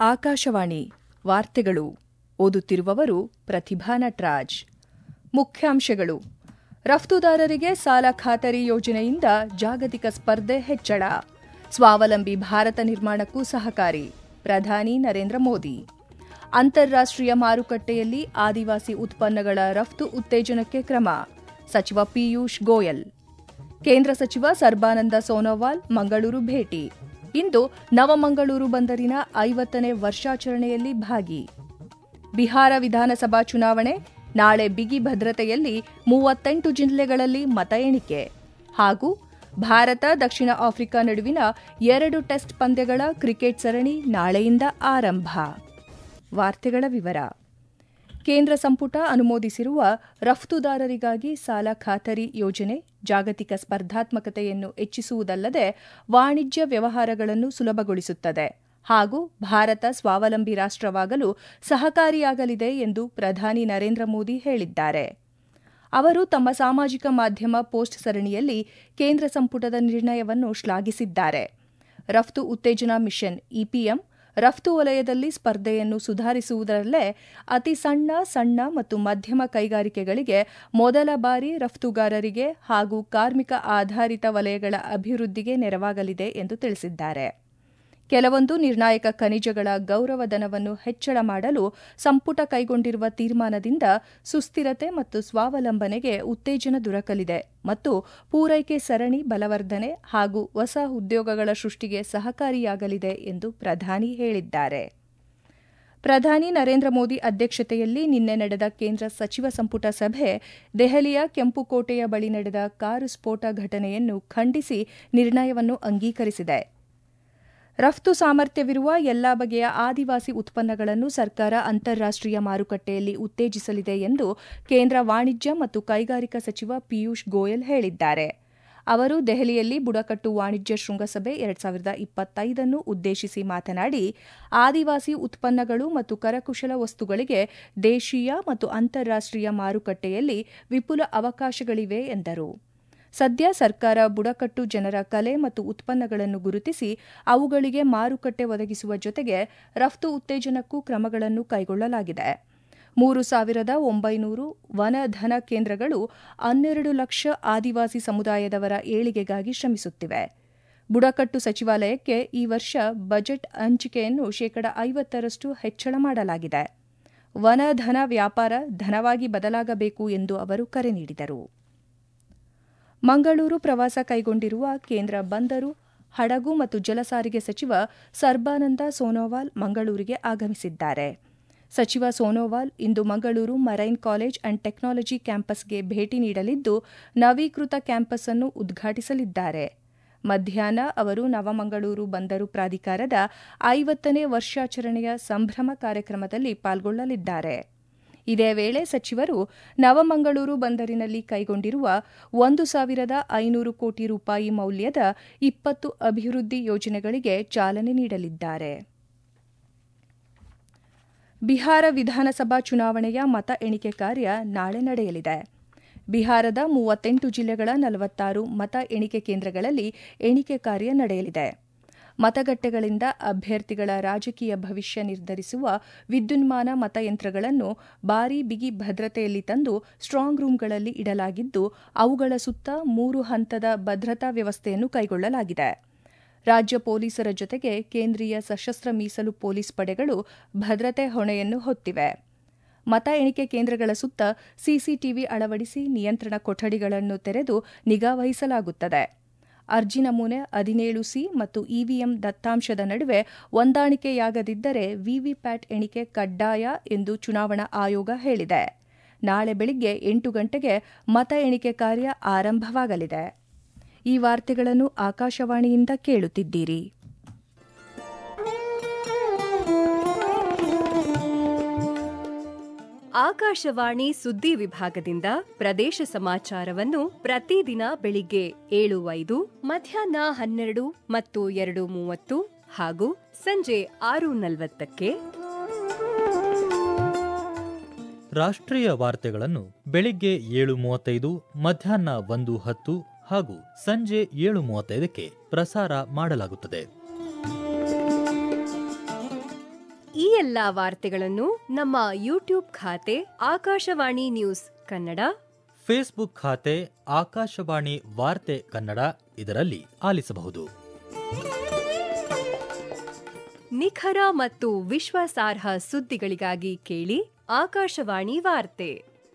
ಆಕಾಶವಾಣಿ ವಾರ್ತೆಗಳು ಓದುತ್ತಿರುವವರು ಪ್ರತಿಭಾ ನಟ್ರಾಜ್ ಮುಖ್ಯಾಂಶಗಳು ರಫ್ತುದಾರರಿಗೆ ಸಾಲ ಖಾತರಿ ಯೋಜನೆಯಿಂದ ಜಾಗತಿಕ ಸ್ಪರ್ಧೆ ಹೆಚ್ಚಳ ಸ್ವಾವಲಂಬಿ ಭಾರತ ನಿರ್ಮಾಣಕ್ಕೂ ಸಹಕಾರಿ ಪ್ರಧಾನಿ ನರೇಂದ್ರ ಮೋದಿ ಅಂತಾರಾಷ್ಟೀಯ ಮಾರುಕಟ್ಟೆಯಲ್ಲಿ ಆದಿವಾಸಿ ಉತ್ಪನ್ನಗಳ ರಫ್ತು ಉತ್ತೇಜನಕ್ಕೆ ಕ್ರಮ ಸಚಿವ ಪಿಯೂಷ್ ಗೋಯಲ್ ಕೇಂದ್ರ ಸಚಿವ ಸರ್ಬಾನಂದ ಸೋನೋವಾಲ್ ಮಂಗಳೂರು ಭೇಟಿ ಇಂದು ನವಮಂಗಳೂರು ಬಂದರಿನ ಐವತ್ತನೇ ವರ್ಷಾಚರಣೆಯಲ್ಲಿ ಭಾಗಿ ಬಿಹಾರ ವಿಧಾನಸಭಾ ಚುನಾವಣೆ ನಾಳೆ ಬಿಗಿ ಭದ್ರತೆಯಲ್ಲಿ ಮೂವತ್ತೆಂಟು ಜಿಲ್ಲೆಗಳಲ್ಲಿ ಮತ ಎಣಿಕೆ ಹಾಗೂ ಭಾರತ ದಕ್ಷಿಣ ಆಫ್ರಿಕಾ ನಡುವಿನ ಎರಡು ಟೆಸ್ಟ್ ಪಂದ್ಯಗಳ ಕ್ರಿಕೆಟ್ ಸರಣಿ ನಾಳೆಯಿಂದ ಆರಂಭ ವಾರ್ತೆಗಳ ವಿವರ ಕೇಂದ್ರ ಸಂಪುಟ ಅನುಮೋದಿಸಿರುವ ರಫ್ತುದಾರರಿಗಾಗಿ ಸಾಲ ಖಾತರಿ ಯೋಜನೆ ಜಾಗತಿಕ ಸ್ಪರ್ಧಾತ್ಮಕತೆಯನ್ನು ಹೆಚ್ಚಿಸುವುದಲ್ಲದೆ ವಾಣಿಜ್ಯ ವ್ಯವಹಾರಗಳನ್ನು ಸುಲಭಗೊಳಿಸುತ್ತದೆ ಹಾಗೂ ಭಾರತ ಸ್ವಾವಲಂಬಿ ರಾಷ್ಟವಾಗಲು ಸಹಕಾರಿಯಾಗಲಿದೆ ಎಂದು ಪ್ರಧಾನಿ ನರೇಂದ್ರ ಮೋದಿ ಹೇಳಿದ್ದಾರೆ ಅವರು ತಮ್ಮ ಸಾಮಾಜಿಕ ಮಾಧ್ಯಮ ಪೋಸ್ಟ್ ಸರಣಿಯಲ್ಲಿ ಕೇಂದ್ರ ಸಂಪುಟದ ನಿರ್ಣಯವನ್ನು ಶ್ಲಾಘಿಸಿದ್ದಾರೆ ರಫ್ತು ಉತ್ತೇಜನಾ ಮಿಷನ್ ಇಪಿಎಂ ರಫ್ತು ವಲಯದಲ್ಲಿ ಸ್ಪರ್ಧೆಯನ್ನು ಸುಧಾರಿಸುವುದರಲ್ಲೇ ಅತಿ ಸಣ್ಣ ಸಣ್ಣ ಮತ್ತು ಮಧ್ಯಮ ಕೈಗಾರಿಕೆಗಳಿಗೆ ಮೊದಲ ಬಾರಿ ರಫ್ತುಗಾರರಿಗೆ ಹಾಗೂ ಕಾರ್ಮಿಕ ಆಧಾರಿತ ವಲಯಗಳ ಅಭಿವೃದ್ಧಿಗೆ ನೆರವಾಗಲಿದೆ ಎಂದು ತಿಳಿಸಿದ್ದಾರೆ ಕೆಲವೊಂದು ನಿರ್ಣಾಯಕ ಖನಿಜಗಳ ಗೌರವಧನವನ್ನು ಹೆಚ್ಚಳ ಮಾಡಲು ಸಂಪುಟ ಕೈಗೊಂಡಿರುವ ತೀರ್ಮಾನದಿಂದ ಸುಸ್ಥಿರತೆ ಮತ್ತು ಸ್ವಾವಲಂಬನೆಗೆ ಉತ್ತೇಜನ ದೊರಕಲಿದೆ ಮತ್ತು ಪೂರೈಕೆ ಸರಣಿ ಬಲವರ್ಧನೆ ಹಾಗೂ ಹೊಸ ಉದ್ಯೋಗಗಳ ಸೃಷ್ಟಿಗೆ ಸಹಕಾರಿಯಾಗಲಿದೆ ಎಂದು ಪ್ರಧಾನಿ ಹೇಳಿದ್ದಾರೆ ಪ್ರಧಾನಿ ನರೇಂದ್ರ ಮೋದಿ ಅಧ್ಯಕ್ಷತೆಯಲ್ಲಿ ನಿನ್ನೆ ನಡೆದ ಕೇಂದ್ರ ಸಚಿವ ಸಂಪುಟ ಸಭೆ ದೆಹಲಿಯ ಕೆಂಪುಕೋಟೆಯ ಬಳಿ ನಡೆದ ಕಾರು ಸ್ಫೋಟ ಘಟನೆಯನ್ನು ಖಂಡಿಸಿ ನಿರ್ಣಯವನ್ನು ಅಂಗೀಕರಿಸಿದೆ ರಫ್ತು ಸಾಮರ್ಥ್ಯವಿರುವ ಎಲ್ಲಾ ಬಗೆಯ ಆದಿವಾಸಿ ಉತ್ಪನ್ನಗಳನ್ನು ಸರ್ಕಾರ ಅಂತಾರಾಷ್ಟೀಯ ಮಾರುಕಟ್ಟೆಯಲ್ಲಿ ಉತ್ತೇಜಿಸಲಿದೆ ಎಂದು ಕೇಂದ್ರ ವಾಣಿಜ್ಯ ಮತ್ತು ಕೈಗಾರಿಕಾ ಸಚಿವ ಪಿಯೂಷ್ ಗೋಯಲ್ ಹೇಳಿದ್ದಾರೆ ಅವರು ದೆಹಲಿಯಲ್ಲಿ ಬುಡಕಟ್ಟು ವಾಣಿಜ್ಯ ಶೃಂಗಸಭೆ ಎರಡ್ ಸಾವಿರದ ಇಪ್ಪತ್ತೈದನ್ನು ಉದ್ದೇಶಿಸಿ ಮಾತನಾಡಿ ಆದಿವಾಸಿ ಉತ್ಪನ್ನಗಳು ಮತ್ತು ಕರಕುಶಲ ವಸ್ತುಗಳಿಗೆ ದೇಶೀಯ ಮತ್ತು ಅಂತಾರಾಷ್ಟೀಯ ಮಾರುಕಟ್ಟೆಯಲ್ಲಿ ವಿಪುಲ ಅವಕಾಶಗಳಿವೆ ಎಂದರು ಸದ್ಯ ಸರ್ಕಾರ ಬುಡಕಟ್ಟು ಜನರ ಕಲೆ ಮತ್ತು ಉತ್ಪನ್ನಗಳನ್ನು ಗುರುತಿಸಿ ಅವುಗಳಿಗೆ ಮಾರುಕಟ್ಟೆ ಒದಗಿಸುವ ಜೊತೆಗೆ ರಫ್ತು ಉತ್ತೇಜನಕ್ಕೂ ಕ್ರಮಗಳನ್ನು ಕೈಗೊಳ್ಳಲಾಗಿದೆ ಮೂರು ಸಾವಿರದ ಒಂಬೈನೂರು ವನಧನ ಕೇಂದ್ರಗಳು ಹನ್ನೆರಡು ಲಕ್ಷ ಆದಿವಾಸಿ ಸಮುದಾಯದವರ ಏಳಿಗೆಗಾಗಿ ಶ್ರಮಿಸುತ್ತಿವೆ ಬುಡಕಟ್ಟು ಸಚಿವಾಲಯಕ್ಕೆ ಈ ವರ್ಷ ಬಜೆಟ್ ಹಂಚಿಕೆಯನ್ನು ಶೇಕಡ ಐವತ್ತರಷ್ಟು ಹೆಚ್ಚಳ ಮಾಡಲಾಗಿದೆ ವನಧನ ವ್ಯಾಪಾರ ಧನವಾಗಿ ಬದಲಾಗಬೇಕು ಎಂದು ಅವರು ಕರೆ ನೀಡಿದರು ಮಂಗಳೂರು ಪ್ರವಾಸ ಕೈಗೊಂಡಿರುವ ಕೇಂದ್ರ ಬಂದರು ಹಡಗು ಮತ್ತು ಜಲಸಾರಿಗೆ ಸಚಿವ ಸರ್ಬಾನಂದ ಸೋನೋವಾಲ್ ಮಂಗಳೂರಿಗೆ ಆಗಮಿಸಿದ್ದಾರೆ ಸಚಿವ ಸೋನೋವಾಲ್ ಇಂದು Mangaluru marine college and technology ಕ್ಯಾಂಪಸ್ಗೆ ಭೇಟಿ ನೀಡಲಿದ್ದು ನವೀಕೃತ ಕ್ಯಾಂಪಸ್ ಅನ್ನು ಉದ್ಘಾಟಿಸಲಿದ್ದಾರೆ ಮಧ್ಯಾಹ್ನ ಅವರು ನವಮಂಗಳೂರು ಬಂದರು ಪ್ರಾಧಿಕಾರದ ಐವತ್ತನೇ ವರ್ಷಾಚರಣೆಯ ಸಂಭ್ರಮ ಕಾರ್ಯಕ್ರಮದಲ್ಲಿ ಪಾಲ್ಗೊಳ್ಳಲಿದ್ದಾರೆ ಇದೇ ವೇಳೆ ಸಚಿವರು ನವಮಂಗಳೂರು ಬಂದರಿನಲ್ಲಿ ಕೈಗೊಂಡಿರುವ ಒಂದು ಸಾವಿರದ ಐನೂರು ಕೋಟಿ ರೂಪಾಯಿ ಮೌಲ್ಯದ ಇಪ್ಪತ್ತು ಅಭಿವೃದ್ಧಿ ಯೋಜನೆಗಳಿಗೆ ಚಾಲನೆ ನೀಡಲಿದ್ದಾರೆ ಬಿಹಾರ ವಿಧಾನಸಭಾ ಚುನಾವಣೆಯ ಮತ ಎಣಿಕೆ ಕಾರ್ಯ ನಾಳೆ ನಡೆಯಲಿದೆ ಬಿಹಾರದ ಮೂವತ್ತೆಂಟು ಜಿಲ್ಲೆಗಳ ನಲವತ್ತಾರು ಮತ ಎಣಿಕೆ ಕೇಂದ್ರಗಳಲ್ಲಿ ಎಣಿಕೆ ಕಾರ್ಯ ನಡೆಯಲಿದೆ ಮತಗಟ್ಟೆಗಳಿಂದ ಅಭ್ಯರ್ಥಿಗಳ ರಾಜಕೀಯ ಭವಿಷ್ಯ ನಿರ್ಧರಿಸುವ ವಿದ್ಯುನ್ಮಾನ ಮತಯಂತ್ರಗಳನ್ನು ಭಾರೀ ಬಿಗಿ ಭದ್ರತೆಯಲ್ಲಿ ತಂದು ಸ್ಟ್ರಾಂಗ್ ರೂಂಗಳಲ್ಲಿ ಇಡಲಾಗಿದ್ದು ಅವುಗಳ ಸುತ್ತ ಮೂರು ಹಂತದ ಭದ್ರತಾ ವ್ಯವಸ್ಥೆಯನ್ನು ಕೈಗೊಳ್ಳಲಾಗಿದೆ ರಾಜ್ಯ ಪೊಲೀಸರ ಜೊತೆಗೆ ಕೇಂದ್ರೀಯ ಸಶಸ್ತ್ರ ಮೀಸಲು ಪೊಲೀಸ್ ಪಡೆಗಳು ಭದ್ರತೆ ಹೊಣೆಯನ್ನು ಹೊತ್ತಿವೆ ಮತ ಎಣಿಕೆ ಕೇಂದ್ರಗಳ ಸುತ್ತ ಸಿಸಿಟಿವಿ ಅಳವಡಿಸಿ ನಿಯಂತ್ರಣ ಕೊಠಡಿಗಳನ್ನು ತೆರೆದು ನಿಗಾವಹಿಸಲಾಗುತ್ತದೆ ಅರ್ಜಿ ನಮೂನೆ ಹದಿನೇಳು ಸಿ ಮತ್ತು ಇವಿಎಂ ದತ್ತಾಂಶದ ನಡುವೆ ಹೊಂದಾಣಿಕೆಯಾಗದಿದ್ದರೆ ವಿವಿಪ್ಯಾಟ್ ಎಣಿಕೆ ಕಡ್ಡಾಯ ಎಂದು ಚುನಾವಣಾ ಆಯೋಗ ಹೇಳಿದೆ ನಾಳೆ ಬೆಳಿಗ್ಗೆ ಎಂಟು ಗಂಟೆಗೆ ಮತ ಎಣಿಕೆ ಕಾರ್ಯ ಆರಂಭವಾಗಲಿದೆ ಈ ವಾರ್ತೆಗಳನ್ನು ಆಕಾಶವಾಣಿಯಿಂದ ಕೇಳುತ್ತಿದ್ದೀರಿ ಆಕಾಶವಾಣಿ ಸುದ್ದಿ ವಿಭಾಗದಿಂದ ಪ್ರದೇಶ ಸಮಾಚಾರವನ್ನು ಪ್ರತಿದಿನ ಬೆಳಿಗ್ಗೆ ಏಳು ಐದು ಮಧ್ಯಾಹ್ನ ಹನ್ನೆರಡು ಮತ್ತು ಎರಡು ಮೂವತ್ತು ಹಾಗೂ ಸಂಜೆ ಆರು ನಲವತ್ತಕ್ಕೆ ರಾಷ್ಟ್ರೀಯ ವಾರ್ತೆಗಳನ್ನು ಬೆಳಿಗ್ಗೆ ಏಳು ಮೂವತ್ತೈದು ಮಧ್ಯಾಹ್ನ ಒಂದು ಹತ್ತು ಹಾಗೂ ಸಂಜೆ ಏಳು ಮೂವತ್ತೈದಕ್ಕೆ ಪ್ರಸಾರ ಮಾಡಲಾಗುತ್ತದೆ ಈ ಎಲ್ಲಾ ವಾರ್ತೆಗಳನ್ನು ನಮ್ಮ ಯೂಟ್ಯೂಬ್ ಖಾತೆ ಆಕಾಶವಾಣಿ ನ್ಯೂಸ್ ಕನ್ನಡ ಫೇಸ್ಬುಕ್ ಖಾತೆ ಆಕಾಶವಾಣಿ ವಾರ್ತೆ ಕನ್ನಡ ಇದರಲ್ಲಿ ಆಲಿಸಬಹುದು ನಿಖರ ಮತ್ತು ವಿಶ್ವಾಸಾರ್ಹ ಸುದ್ದಿಗಳಿಗಾಗಿ ಕೇಳಿ ಆಕಾಶವಾಣಿ ವಾರ್ತೆ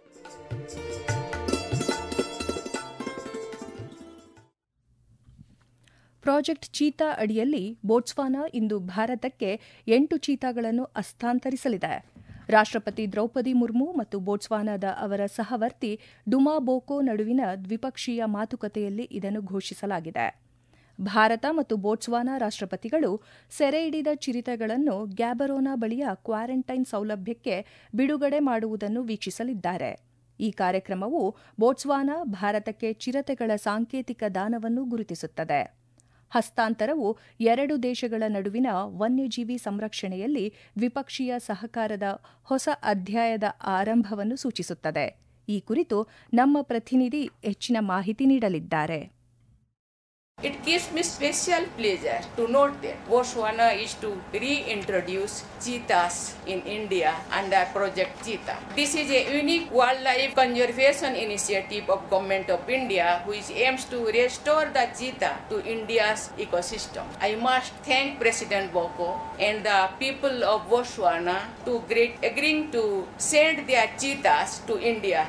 ಪ್ರಾಜೆಕ್ಟ್ ಚೀತಾ ಅಡಿಯಲ್ಲಿ ಬೋಟ್ಸ್ವಾನಾ ಇಂದು ಭಾರತಕ್ಕೆ ಎಂಟು ಚೀತಾಗಳನ್ನು ಹಸ್ತಾಂತರಿಸಲಿದೆ ರಾಷ್ಟ್ರಪತಿ ದ್ರೌಪದಿ ಮುರ್ಮು ಮತ್ತು ಬೋಟ್ಸ್ವಾನಾದ ಅವರ ಸಹವರ್ತಿ ಡುಮಾ ಬೋಕೋ ನಡುವಿನ ದ್ವಿಪಕ್ಷೀಯ ಮಾತುಕತೆಯಲ್ಲಿ ಇದನ್ನು ಘೋಷಿಸಲಾಗಿದೆ ಭಾರತ ಮತ್ತು ಬೋಟ್ಸ್ವಾನಾ ರಾಷ್ಟ್ರಪತಿಗಳು ಸೆರೆ ಹಿಡಿದ ಚಿರತೆಗಳನ್ನು ಗ್ಯಾಬರೋನಾ ಬಳಿಯ ಕ್ವಾರಂಟೈನ್ ಸೌಲಭ್ಯಕ್ಕೆ ಬಿಡುಗಡೆ ಮಾಡುವುದನ್ನು ವೀಕ್ಷಿಸಲಿದ್ದಾರೆ ಈ ಕಾರ್ಯಕ್ರಮವು ಬೋಟ್ಸ್ವಾನಾ ಭಾರತಕ್ಕೆ ಚಿರತೆಗಳ ಸಾಂಕೇತಿಕ ದಾನವನ್ನು ಗುರುತಿಸುತ್ತದೆ ಹಸ್ತಾಂತರವು ಎರಡು ದೇಶಗಳ ನಡುವಿನ ವನ್ಯಜೀವಿ ಸಂರಕ್ಷಣೆಯಲ್ಲಿ ದ್ವಿಪಕ್ಷೀಯ ಸಹಕಾರದ ಹೊಸ ಅಧ್ಯಾಯದ ಆರಂಭವನ್ನು ಸೂಚಿಸುತ್ತದೆ ಈ ಕುರಿತು ನಮ್ಮ ಪ್ರತಿನಿಧಿ ಹೆಚ್ಚಿನ ಮಾಹಿತಿ ನೀಡಲಿದ್ದಾರೆ It gives me special pleasure to note that Botswana is to reintroduce cheetahs in India under Project Cheetah. This is a unique wildlife conservation initiative of Government of India which aims to restore the cheetah to India's ecosystem. I must thank President Boko and the people of Botswana to great agreeing to send their cheetahs to India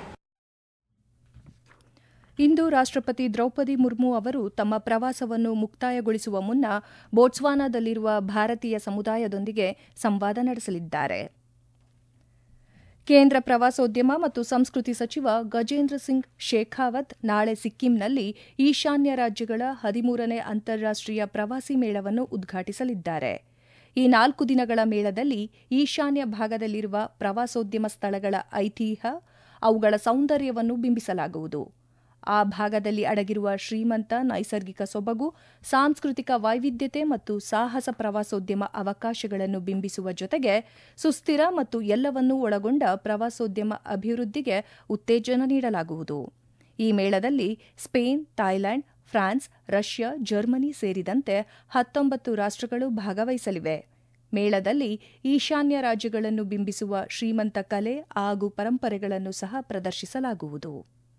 ಇಂದು ರಾಷ್ಟ್ರಪತಿ ದ್ರೌಪದಿ ಮುರ್ಮು ಅವರು ತಮ್ಮ ಪ್ರವಾಸವನ್ನು ಮುಕ್ತಾಯಗೊಳಿಸುವ ಮುನ್ನ ಬೋಟ್ಸ್ವಾನಾದಲ್ಲಿರುವ ಭಾರತೀಯ ಸಮುದಾಯದೊಂದಿಗೆ ಸಂವಾದ ನಡೆಸಲಿದ್ದಾರೆ ಕೇಂದ್ರ ಪ್ರವಾಸೋದ್ಯಮ ಮತ್ತು ಸಂಸ್ಕೃತಿ ಸಚಿವ ಗಜೇಂದ್ರ ಸಿಂಗ್ ಶೇಖಾವತ್ ನಾಳೆ ಸಿಕ್ಕಿಂನಲ್ಲಿ ಈಶಾನ್ಯ ರಾಜ್ಯಗಳ ಹದಿಮೂರನೇ ಅಂತಾರಾಷ್ಟೀಯ ಪ್ರವಾಸಿ ಮೇಳವನ್ನು ಉದ್ಘಾಟಿಸಲಿದ್ದಾರೆ ಈ ನಾಲ್ಕು ದಿನಗಳ ಮೇಳದಲ್ಲಿ ಈಶಾನ್ಯ ಭಾಗದಲ್ಲಿರುವ ಪ್ರವಾಸೋದ್ಯಮ ಸ್ಥಳಗಳ ಐತಿಹ್ಯ ಅವುಗಳ ಸೌಂದರ್ಯವನ್ನು ಬಿಂಬಿಸಲಾಗುವುದು ಆ ಭಾಗದಲ್ಲಿ ಅಡಗಿರುವ ಶ್ರೀಮಂತ ನೈಸರ್ಗಿಕ ಸೊಬಗು ಸಾಂಸ್ಕೃತಿಕ ವೈವಿಧ್ಯತೆ ಮತ್ತು ಸಾಹಸ ಪ್ರವಾಸೋದ್ಯಮ ಅವಕಾಶಗಳನ್ನು ಬಿಂಬಿಸುವ ಜೊತೆಗೆ ಸುಸ್ಥಿರ ಮತ್ತು ಎಲ್ಲವನ್ನೂ ಒಳಗೊಂಡ ಪ್ರವಾಸೋದ್ಯಮ ಅಭಿವೃದ್ಧಿಗೆ ಉತ್ತೇಜನ ನೀಡಲಾಗುವುದು ಈ ಮೇಳದಲ್ಲಿ Spain Thailand France Russia Germany ಸೇರಿದಂತೆ ಹತ್ತೊಂಬತ್ತು ರಾಷ್ಟ್ರಗಳು ಭಾಗವಹಿಸಲಿವೆ ಮೇಳದಲ್ಲಿ ಈಶಾನ್ಯ ರಾಜ್ಯಗಳನ್ನು ಬಿಂಬಿಸುವ ಶ್ರೀಮಂತ ಕಲೆ ಹಾಗೂ ಪರಂಪರೆಗಳನ್ನು ಸಹ ಪ್ರದರ್ಶಿಸಲಾಗುವುದು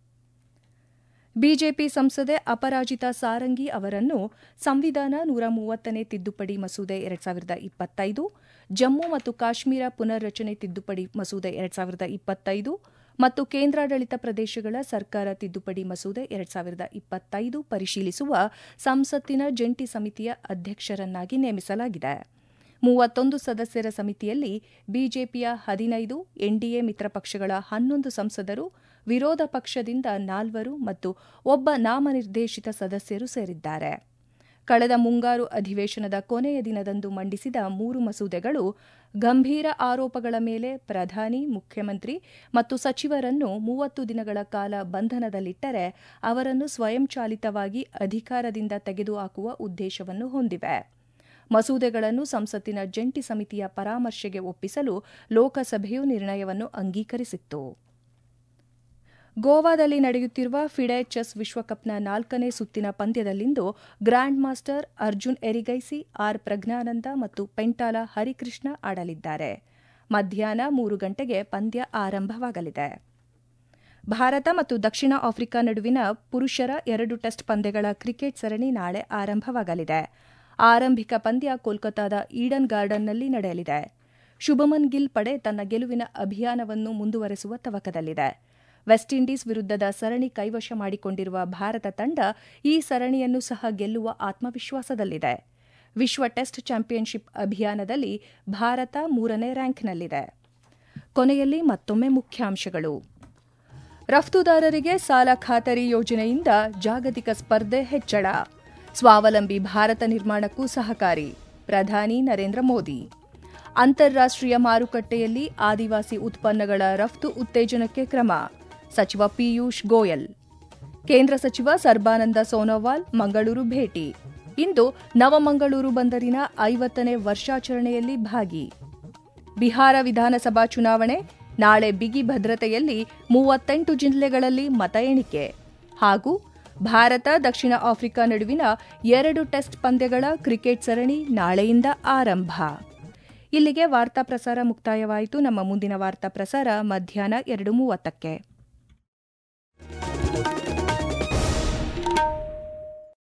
ಬಿಜೆಪಿ ಸಂಸದೆ ಅಪರಾಜಿತಾ ಸಾರಂಗಿ ಅವರನ್ನು ಸಂವಿಧಾನ ನೂರ ಮೂವತ್ತನೇ ತಿದ್ದುಪಡಿ ಮಸೂದೆ ಎರಡ್ ಸಾವಿರದ ಇಪ್ಪತ್ತೈದು ಜಮ್ಮು ಮತ್ತು ಕಾಶ್ಮೀರ ಪುನರ್ರಚನೆ ತಿದ್ದುಪಡಿ ಮಸೂದೆ ಎರಡ್ ಸಾವಿರದ ಇಪ್ಪತ್ತೈದು ಮತ್ತು ಕೇಂದ್ರಾಡಳಿತ ಪ್ರದೇಶಗಳ ಸರ್ಕಾರ ತಿದ್ದುಪಡಿ ಮಸೂದೆ ಎರಡ್ ಸಾವಿರದ ಇಪ್ಪತ್ತೈದು ಪರಿಶೀಲಿಸುವ ಸಂಸತ್ತಿನ ಜಂಟಿ ಸಮಿತಿಯ ಅಧ್ಯಕ್ಷರನ್ನಾಗಿ ನೇಮಿಸಲಾಗಿದೆ ಮೂವತ್ತೊಂದು ಸದಸ್ಯರ ಸಮಿತಿಯಲ್ಲಿ ಬಿಜೆಪಿಯ ಹದಿನೈದು ಎನ್ಡಿಎ ಮಿತ್ರ ಪಕ್ಷಗಳ ಹನ್ನೊಂದು ಸಂಸದರು ವಿರೋಧ ಪಕ್ಷದಿಂದ ನಾಲ್ವರು ಮತ್ತು ಒಬ್ಬ ನಾಮನಿರ್ದೇಶಿತ ಸದಸ್ಯರು ಸೇರಿದ್ದಾರೆ ಕಳೆದ ಮುಂಗಾರು ಅಧಿವೇಶನದ ಕೊನೆಯ ದಿನದಂದು ಮಂಡಿಸಿದ ಮೂರು ಮಸೂದೆಗಳು ಗಂಭೀರ ಆರೋಪಗಳ ಮೇಲೆ ಪ್ರಧಾನಿ ಮುಖ್ಯಮಂತ್ರಿ ಮತ್ತು ಸಚಿವರನ್ನು ಮೂವತ್ತು ದಿನಗಳ ಕಾಲ ಬಂಧನದಲ್ಲಿಟ್ಟರೆ ಅವರನ್ನು ಸ್ವಯಂಚಾಲಿತವಾಗಿ ಅಧಿಕಾರದಿಂದ ತೆಗೆದುಹಾಕುವ ಉದ್ದೇಶವನ್ನು ಹೊಂದಿವೆ ಮಸೂದೆಗಳನ್ನು ಸಂಸತ್ತಿನ ಜಂಟಿ ಸಮಿತಿಯ ಪರಾಮರ್ಶೆಗೆ ಒಪ್ಪಿಸಲು ಲೋಕಸಭೆಯು ನಿರ್ಣಯವನ್ನು ಅಂಗೀಕರಿಸಿತ್ತು ಗೋವಾದಲ್ಲಿ ನಡೆಯುತ್ತಿರುವ ಫಿಡೆ ಚೆಸ್ ವಿಶ್ವಕಪ್ನ ನಾಲ್ಕನೇ ಸುತ್ತಿನ ಪಂದ್ಯದಲ್ಲಿಂದು grand master Arjun Erigaisi R Praggnanandhaa ಮತ್ತು ಪೆಂಟಾಲ ಹರಿಕೃಷ್ಣ ಆಡಲಿದ್ದಾರೆ ಮಧ್ಯಾಹ್ನ ಮೂರು ಗಂಟೆಗೆ ಪಂದ್ಯ ಆರಂಭವಾಗಲಿದೆ ಭಾರತ ಮತ್ತು ದಕ್ಷಿಣ ಆಫ್ರಿಕಾ ನಡುವಿನ ಪುರುಷರ ಎರಡು ಟೆಸ್ಟ್ ಪಂದ್ಯಗಳ ಕ್ರಿಕೆಟ್ ಸರಣಿ ನಾಳೆ ಆರಂಭವಾಗಲಿದೆ ಆರಂಭಿಕ ಪಂದ್ಯ ಕೋಲ್ಕತಾದ ಈಡನ್ ಗಾರ್ಡನ್ನಲ್ಲಿ ನಡೆಯಲಿದೆ ಶುಭಮನ್ ಗಿಲ್ ಪಡೆ ತನ್ನ ಗೆಲುವಿನ ಅಭಿಯಾನವನ್ನು ಮುಂದುವರೆಸುವ ತವಕದಲ್ಲಿದೆ ವೆಸ್ಟ್ ಇಂಡೀಸ್ ವಿರುದ್ಧದ ಸರಣಿ ಕೈವಶ ಮಾಡಿಕೊಂಡಿರುವ ಭಾರತ ತಂಡ ಈ ಸರಣಿಯನ್ನು ಸಹ ಗೆಲ್ಲುವ ಆತ್ಮವಿಶ್ವಾಸದಲ್ಲಿದೆ ವಿಶ್ವ ಟೆಸ್ಟ್ ಚಾಂಪಿಯನ್ಶಿಪ್ ಅಭಿಯಾನದಲ್ಲಿ ಭಾರತ ಮೂರನೇ ರ್ಯಾಂಕ್ನಲ್ಲಿದೆ ಕೊನೆಯಲ್ಲಿ ಮತ್ತೊಮ್ಮೆ ಮುಖ್ಯಾಂಶಗಳು ರಫ್ತುದಾರರಿಗೆ ಸಾಲ ಖಾತರಿ ಯೋಜನೆಯಿಂದ ಜಾಗತಿಕ ಸ್ಪರ್ಧೆ ಹೆಚ್ಚಳ ಸ್ವಾವಲಂಬಿ ಭಾರತ ನಿರ್ಮಾಣಕ್ಕೂ ಸಹಕಾರಿ ಪ್ರಧಾನಿ ನರೇಂದ್ರ ಮೋದಿ ಅಂತಾರಾಷ್ಟೀಯ ಮಾರುಕಟ್ಟೆಯಲ್ಲಿ ಆದಿವಾಸಿ ಉತ್ಪನ್ನಗಳ ರಫ್ತು ಉತ್ತೇಜನಕ್ಕೆ ಕ್ರಮ ಸಚಿವ ಪಿಯೂಷ್ ಗೋಯಲ್ ಕೇಂದ್ರ ಸಚಿವ ಸರ್ಬಾನಂದ ಸೋನೋವಾಲ್ ಮಂಗಳೂರು ಭೇಟಿ ಇಂದು ನವಮಂಗಳೂರು ಬಂದರಿನ ಐವತ್ತನೇ ವರ್ಷಾಚರಣೆಯಲ್ಲಿ ಭಾಗಿ ಬಿಹಾರ ವಿಧಾನಸಭಾ ಚುನಾವಣೆ ನಾಳೆ ಬಿಗಿ ಭದ್ರತೆಯಲ್ಲಿ ಮೂವತ್ತೆಂಟು ಜಿಲ್ಲೆಗಳಲ್ಲಿ ಮತ ಎಣಿಕೆ ಹಾಗೂ ಭಾರತ ದಕ್ಷಿಣ ಆಫ್ರಿಕಾ ನಡುವಿನ ಎರಡು ಟೆಸ್ಟ್ ಪಂದ್ಯಗಳ ಕ್ರಿಕೆಟ್ ಸರಣಿ ನಾಳೆಯಿಂದ ಆರಂಭ ಇಲ್ಲಿಗೆ ವಾರ್ತಾ ಪ್ರಸಾರ ಮುಕ್ತಾಯವಾಯಿತು ನಮ್ಮ ಮುಂದಿನ ವಾರ್ತಾ ಪ್ರಸಾರ ಮಧ್ಯಾಹ್ನ ಎರಡು ಮೂವತ್ತಕ್ಕೆ